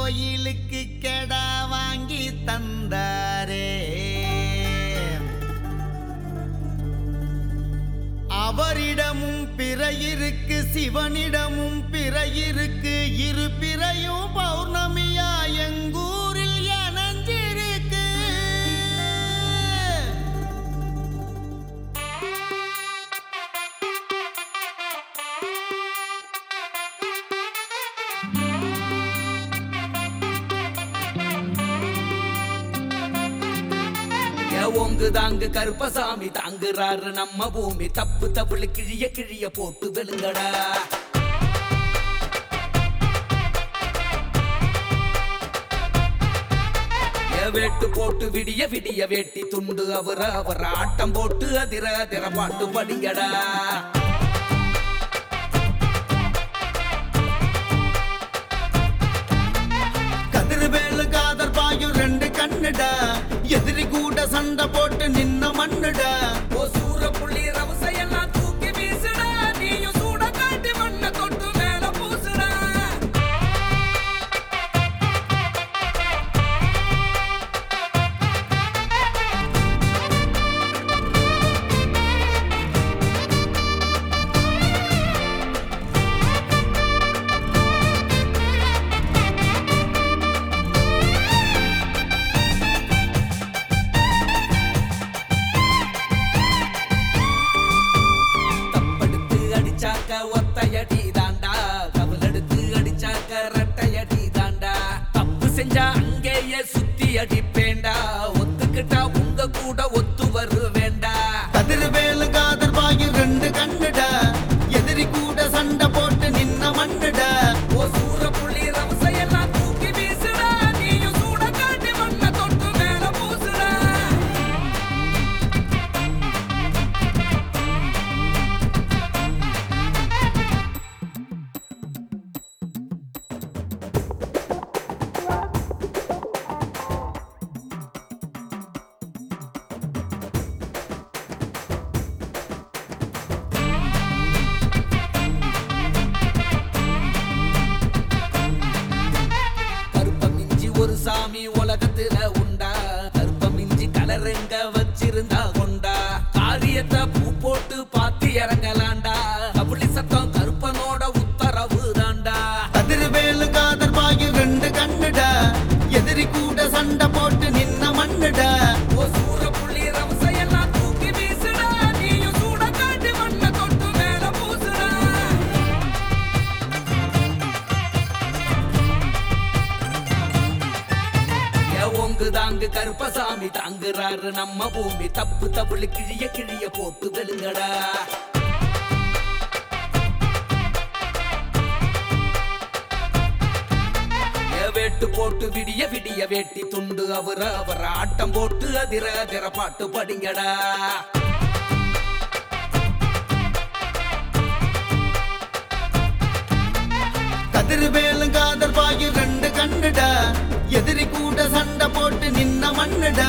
கோயிலுக்கு கெடா வாங்கி தந்தாரே அவரிடமும் பிறையிருக்கு சிவனிடமும் பிறையிருக்கு இரு பிறையும் பௌர்ணமியா எங்கூரில் எனஞ்சிருக்கு ஓங்கு தாங்கு கருப்பசாமி தாங்குறாரு நம்ம பூமி தப்பு தப்புளு கிழிய கிழிய போட்டு வெளுங்கடா ஏ வேட்டு போட்டு விடிய விடிய வேட்டி துண்டு அவர அவர் ஆட்டம் போட்டு அதிர அதிர பாட்டு படிங்கடா கதிர்வேலு காதல் பாயும் ரெண்டு கண்ணுடா எதிரி கூட சண்டை போட்டு நின்ன மண்ணுடா ஓ சூர புள்ளி ரவசையெல்லாம் தூக்கி வீசுடா நீயும் சூட காட்டி மண்ணை தொட்டு மேல பூசுடா தப்படுத்து அடிச்சாக்க ஒத்தையடி தாண்டா கவலெடுத்து அடிச்சாக்க ரெட்டையடி தாண்டா தப்பு செஞ்சா அங்கேயே சுத்தி அடிப்பேண்டா ஒத்துக்கிட்டா உங்க கூட ஒத்து வருவேண்டா கதிர்வேலு காதல் பாயும் ரெண்டு கண்ணுடா எதிரி கூட சண்டை போட்டு நின்ன மண்ணுடா ஓ சூர புள்ளி ரவசையெல்லாம் தூக்கி வீசுடா நீயும் சூட காட்டி மண்ணை தொட்டு மேல பூசுடா கருப்பமிஞ்சி ஒரு சாமி உலகத்துல உண்டா கருப்பமிஞ்சி கலருங்க வச்சிருந்தா கொண்டா காரியத்தை பூ போட்டு பாத்து இறங்கலாண்டா கபுளி சத்தம் கருப்பனோட உத்தரவு தாண்டா கதிர்வேலு காதல் பாயும் ரெண்டு கண்ணுடா எதிரி கூட சண்டை போட்டு நின்ன மண்ணுடா ஓ சூர புள்ளி ரவசையெல்லாம் தூக்கி வீசுடா நீயும் சூட காட்டி மண்ணை தொட்டு மேல பூசுடா ஓங்கு தாங்கு கருப்பசாமி தாங்குறாரு நம்ம பூமி தப்பு தப்புளு கிழிய கிழிய போட்டு வெளுங்கடா ஏ வேட்டு போட்டு விடிய விடிய வேட்டி துண்டு அவர அவர் ஆட்டம் போட்டு அதிர அதிர பாட்டு படிங்கடா கதிர்வேலு காதல் பாயும் ரெண்டு கண்ணுடா எதிரி கூட சண்டை போட்டு நின்ன மண்ணுடா